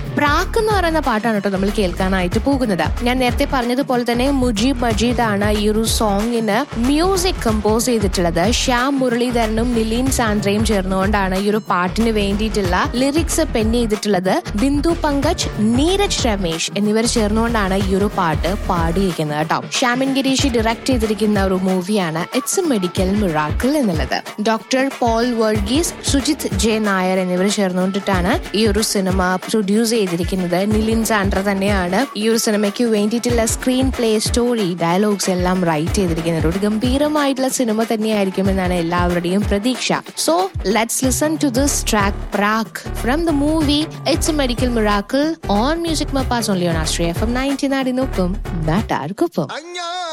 പ്രാക്ക് എന്ന് പറയുന്ന പാട്ടാണ് കേട്ടോ നമ്മൾ കേൾക്കാനായിട്ട് പോകുന്നത് ഞാൻ നേരത്തെ പറഞ്ഞതുപോലെ തന്നെ മുജീബ് മജീദ് ആണ് ഈ ഒരു സോങ്ങിന് മ്യൂസിക് കമ്പോസ് ചെയ്തിട്ടുള്ളത് ശ്യാം മുരളീധരനും നിലീൻ സാന്ദ്രയും ചേർന്നുകൊണ്ടാണ് ഈ ഒരു പാട്ടിന് വേണ്ടിയിട്ടുള്ള ലിറിക്സ് പെൻ ചെയ്തിട്ടുള്ളത് ബിന്ദു പങ്കജ് നീരജ് രമേശ് എന്നിവർ ചേർന്നുകൊണ്ടാണ് ഈ ഒരു പാട്ട് പാടിയിരിക്കുന്നത് കേട്ടോ ശ്യാമിൻ ഗിരീഷ് ഡയറക്ട് ചെയ്തിരിക്കുന്ന ഒരു മൂവിയാണ് ഇറ്റ്സ് എ മെഡിക്കൽ മിറാക്കിൾ എന്നുള്ളത് ഡോക്ടർ പോൾ വർഗീസ് സുജിത് ജെ നായർ എന്നിവർ ചേർന്നുകൊണ്ടിട്ടാണ് ഈ ഒരു സിനിമ പ്രൊഡ്യൂസ് ചെയ്തിരിക്കുന്നത് നിലിൻ സാൻഡ്ര തന്നെയാണ് ഈ ഒരു സിനിമയ്ക്ക് വേണ്ടിയിട്ടുള്ള സ്ക്രീൻ പ്ലേ സ്റ്റോറി ഡയലോഗ്സ് എല്ലാം റൈറ്റ് ചെയ്തിരിക്കുന്നത് ഒരു ഗംഭീരമായിട്ടുള്ള സിനിമ തന്നെയായിരിക്കും എന്നാണ് എല്ലാവരുടെയും പ്രതീക്ഷ so let's listen to this track പ്രാക്ക് from the movie it's a medical miracle on music മപ്പാസ് ഓൺലി ഓൺ ആസ്ട്രിയ എഫ് എം നയൻറ്റി നാടിനൊപ്പം നാട്ടാർക്കൊപ്പം